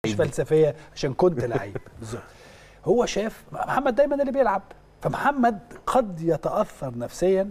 مش فلسفيه عشان كنت لعيب بالظبط هو شاف محمد دايما اللي بيلعب فمحمد قد يتاثر نفسيا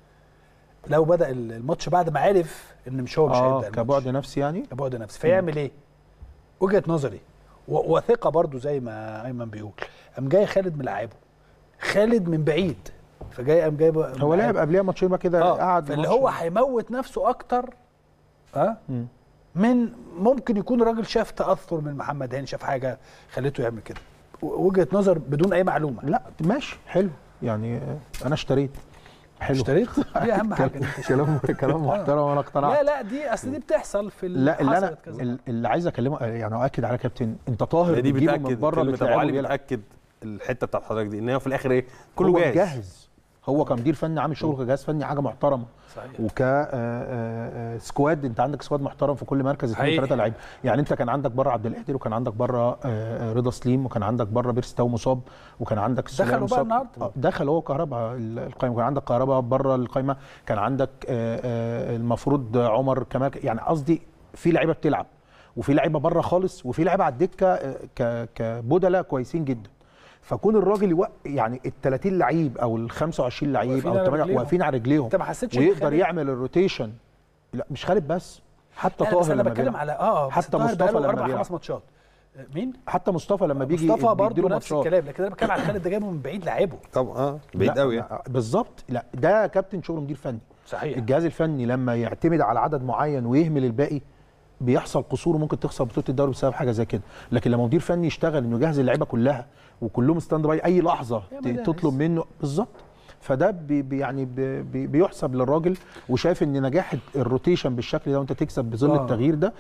لو بدا الماتش بعد ما عرف ان مش هو مش اه هيبدا كبعد الماتش نفسي يعني كبعد نفسي فيعمل ايه؟ وجهه نظري و- وثقه برضو زي ما ايمن بيقول قام جاي خالد ملاعبه خالد من بعيد فجاي قام جايب هو لعب قبلها ماتشين بقى كده اه قعد فاللي ماتش. هو هيموت نفسه اكتر اه مم. من ممكن يكون الراجل شاف تاثر من محمد هاني شاف حاجه خليته يعمل كده و- وجهه نظر بدون اي معلومه لا ماشي حلو يعني آه، انا اشتريت حلو اشتريت دي اهم حاجه إن أنت كلام كلام محترم وانا اقتنعت لا لا دي اصل دي بتحصل في ال- لا اللي انا حصلت كذا ال- اللي عايز اكلمه يعني اؤكد على كابتن انت طاهر دي بتجيبه بتاكد من بره كلمه ابو بتلعبه علي بيلعب بتاكد الحته بتاعت حضرتك دي ان هو في الاخر ايه كله هو جاهز جاهز هو كمدير فني عامل شغل كجهاز فني حاجه محترمه صحيح وك آه، آه، آه، سكواد انت عندك سكواد محترم في كل مركز اثنين حقيقي. ثلاثه لعيبه يعني انت كان عندك بره عبد القادر وكان عندك بره آه، آه، رضا سليم وكان عندك بره بيرس تاو مصاب وكان عندك السولية دخلوا بقى مصاب. النهارده. آه، دخل هو كهرباء ال- القائمه كان عندك كهرباء بره القائمه كان عندك آه، آه، المفروض عمر كمال يعني قصدي في لعيبه بتلعب وفي لعيبه بره خالص وفي لعيبه على الدكه آه، ك- كبدلاء كويسين جدا فكون الراجل يوق يعني ال 30 لعيب او ال 25 لعيب واقفين او على 8 رجليهم. واقفين على رجليهم انت ما حسيتش إن ويقدر خالد- يعمل الروتيشن لا مش خالد بس حتى لا، بس طاهر انا لما بتكلم بيلعب على اه بس حتى طاهر مصطفى بقاله لما اربع بيلعب. خمس ماتشات آه، مين؟ حتى مصطفى لما بيجي مصطفى برضه بيديله نفس ماتشات. الكلام لكن انا بتكلم على خالد ده جايبه من بعيد لعبه طب اه بعيد لا، قوي يعني. لا، بالظبط لا ده كابتن شغل مدير فني صحيح الجهاز الفني لما يعتمد على عدد معين ويهمل الباقي بيحصل قصور وممكن تخسر بطوله الدوري بسبب حاجه زي كده لكن لما مدير فني يشتغل انه يجهز اللعيبه كلها وكلهم ستاند باي اي لحظه يا ت- مدارس. تطلب منه بالظبط فده بي بي- يعني بي بي بيحسب للراجل وشايف ان نجاح الروتيشن بالشكل ده وانت تكسب بظل آه. التغيير ده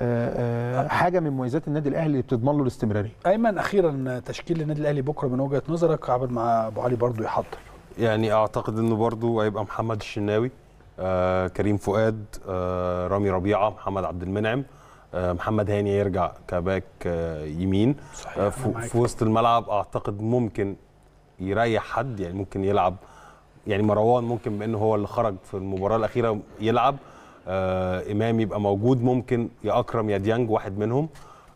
آه آه حاجه من مميزات النادي الاهلي اللي بتضمن له الاستمراريه ايمن اخيرا تشكيل النادي الاهلي بكره من وجهه نظرك قبل ما ابو علي برضه يحضر يعني اعتقد انه برضو هيبقى محمد الشناوي آه كريم فؤاد آه رامي ربيعه محمد عبد المنعم آه محمد هاني يرجع كباك آه يمين صحيح، آه أنا في, معاك. في وسط الملعب اعتقد ممكن يريح حد يعني ممكن يلعب يعني مروان ممكن بانه هو اللي خرج في المباراه الاخيره يلعب آه امام يبقى موجود ممكن يا اكرم يا ديانج واحد منهم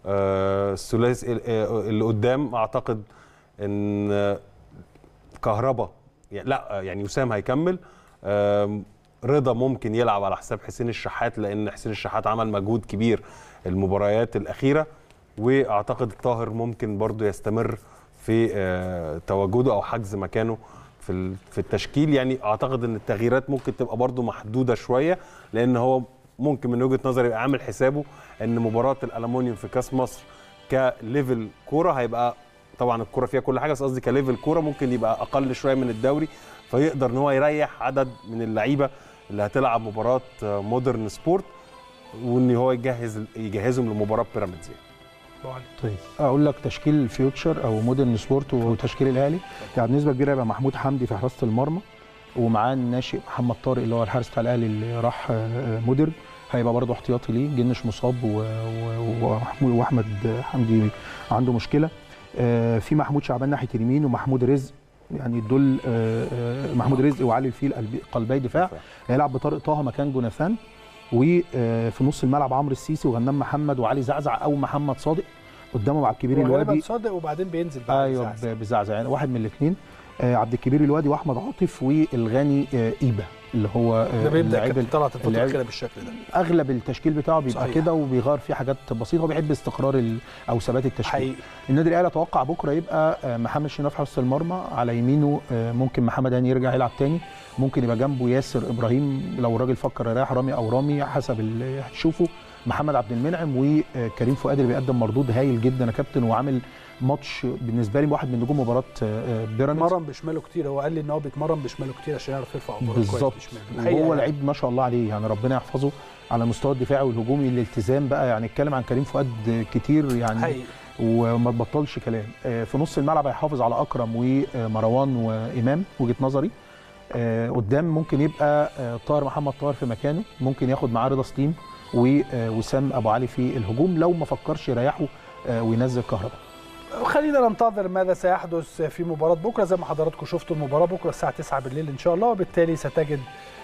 آه الثلاثي آه، اللي قدام اعتقد ان آه، كهربا يعني لا يعني وسام هيكمل آم، رضا ممكن يلعب على حساب حسين الشحات لان حسين الشحات عمل مجهود كبير المباريات الاخيره واعتقد طاهر ممكن برضو يستمر في آه، تواجده او حجز مكانه في ال- في التشكيل يعني اعتقد ان التغييرات ممكن تبقى برضو محدوده شويه لان هو ممكن من وجهه نظري يبقى عامل حسابه ان مباراه الالومنيوم في كاس مصر كليفل كوره هيبقى طبعا الكوره فيها كل حاجه بس قصدي كليفل كوره ممكن يبقى اقل شويه من الدوري فيقدر ان هو يريح عدد من اللعيبه اللي هتلعب مباراه مودرن سبورت وان هو يجهز يجهزهم لمباراه بيراميدز يعني. ابو علي طيب اقول لك تشكيل فيوتشر او مودرن سبورت وتشكيل الاهلي يعني بنسبه كبيره يبقى محمود حمدي في حراسه المرمى ومعاه الناشئ محمد طارق اللي هو الحارس بتاع الاهلي اللي راح آه، مودرن هيبقى برضه احتياطي ليه جنش مصاب و- و- ومحمود واحمد حمدي عنده مشكله آه، في محمود شعبان ناحيه اليمين ومحمود رزق يعني دول آه، آه، محمود رزق وعلي الفيل قلبي- قلبي دفاع هيلعب بطارق طه مكان جوناثان وفي نص الملعب عمرو السيسي وغنام محمد وعلي زعزع او محمد صادق قدامه مع الكبير هو غالبا الوادي صادق وبعدين بينزل بقى ايوه يزعزع. ب- بزعزع يعني واحد من الاثنين آه عبد الكبير الوادي واحمد عاطف والغاني آه ايبا اللي هو آه ده بيبدا اللاعب كابتن طلعت الفتره اللاعب- كده بالشكل ده اغلب التشكيل بتاعه بيبقى صحيح. كده وبيغير فيه حاجات بسيطه وبيحب استقرار ال- او ثبات التشكيل حقيقي النادي الاهلي اتوقع بكره يبقى آه، محمد شناف حارس المرمى على يمينه آه، ممكن محمد هاني يرجع يلعب تاني ممكن يبقى جنبه ياسر ابراهيم لو الراجل فكر يريح رامي او رامي حسب اللي هتشوفه محمد عبد المنعم وكريم فؤاد اللي بيقدم مردود هايل جدا يا كابتن وعامل ماتش بالنسبه لي واحد من نجوم مباراه آه، آه، بيراميدز بيتمرن بشماله كتير هو قال لي ان هو بيتمرن بشماله كتير عشان يعرف يرفع كوره كويس بالظبط بشماله الحقيقة وهو يعني. لعيب ما شاء الله عليه يعني ربنا يحفظه على المستوى الدفاعي والهجومي الالتزام بقى يعني اتكلم عن كريم فؤاد كتير يعني حقيقي وما تبطلش كلام آه، في نص الملعب هيحافظ على اكرم ومروان وامام وجهه نظري آه، قدام ممكن يبقى آه، طاهر محمد طاهر في مكانه ممكن ياخد معاه رضا سليم ووسام ابو علي في الهجوم لو ما فكرش يريحه آه، وينزل كهرباء خلينا ننتظر ماذا سيحدث في مباراة بكرة زي ما حضراتكم شفتوا المباراة بكرة الساعة 9 بالليل إن شاء الله وبالتالي ستجد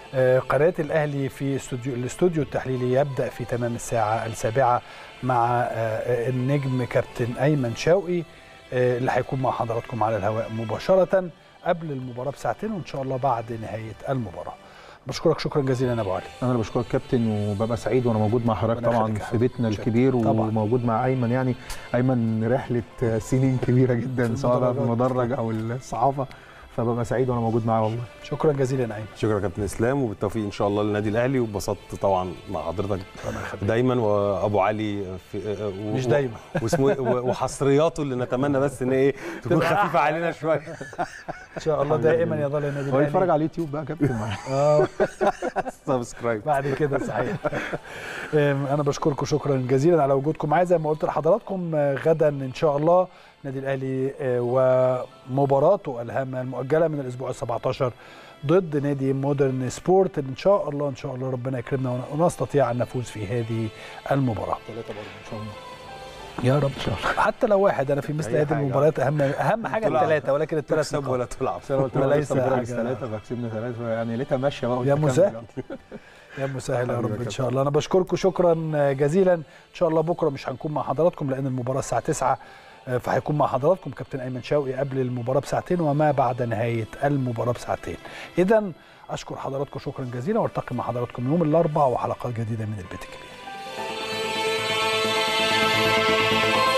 آه، قناه الاهلي في استوديو الاستوديو التحليلي يبدا في تمام الساعه السابعه مع آه، النجم كابتن ايمن شوقي آه، اللي هيكون مع حضراتكم على الهواء مباشره قبل المباراه بساعتين وان شاء الله بعد نهايه المباراه بشكرك شكرا جزيلا يا ابو علي انا اللي بشكرك كابتن وببقى سعيد وانا موجود مع حضرتك ربنا طبعا يخليك يا في حبيبي. بيتنا شكراً. الكبير طبعاً. وموجود مع ايمن يعني ايمن رحله سنين كبيره جدا سواء بقى في المدرجات. المدرج او الصحافه فببقى سعيد وانا موجود معاه والله شكرا جزيلا يا ايمن شكرا يا كابتن اسلام وبالتوفيق ان شاء الله للنادي الاهلي واتبسطت طبعا مع حضرتك ربنا يخليك. دايما وابو علي في و- مش و- دايما واسمه إيه؟ و- وحصرياته اللي نتمنى بس ان ايه تكون تبقى خفيفه علينا شويه ان شاء الله دائما يظل النادي هو يتفرج الاهلي على اليوتيوب بقى يا كابتن معايا اه سبسكرايب بعد كده صحيح أم، انا بشكركم شكرا جزيلا على وجودكم معايا زي ما قلت لحضراتكم آه، غدا ان شاء الله النادي الاهلي آه، ومباراته الهامه المؤجله من الاسبوع ال 17 ضد نادي مودرن سبورت ان شاء الله ان شاء الله ربنا يكرمنا ون- ونستطيع ان نفوز في هذه المباراه ثلاثه برضه ان شاء الله يا رب ان شاء الله حتى لو واحد انا في مثل أي هذه حاجة. المباريات اهم اهم حاجه تلعب. الثلاثه ولكن الثلاث تكسب ولا تلعب بس انا قلت وليس له لسه حاجة. بيراميدز ثلاثه فكسبنا ثلاثه يعني لقيتها ماشيه بقى قلت يا أكمل مسهل. يعني. يا مسهل يا حبيبي رب يا ان شاء الله انا بشكركم شكرا جزيلا ان شاء الله بكره مش هنكون مع حضراتكم لان المباراه الساعه 9 آه، فهيكون مع حضراتكم كابتن ايمن شوقي قبل المباراه بساعتين وما بعد نهايه المباراه بساعتين اذا اشكر حضراتكم شكرا جزيلا والتقي مع حضراتكم يوم الاربعاء وحلقات جديده من البيت الكبير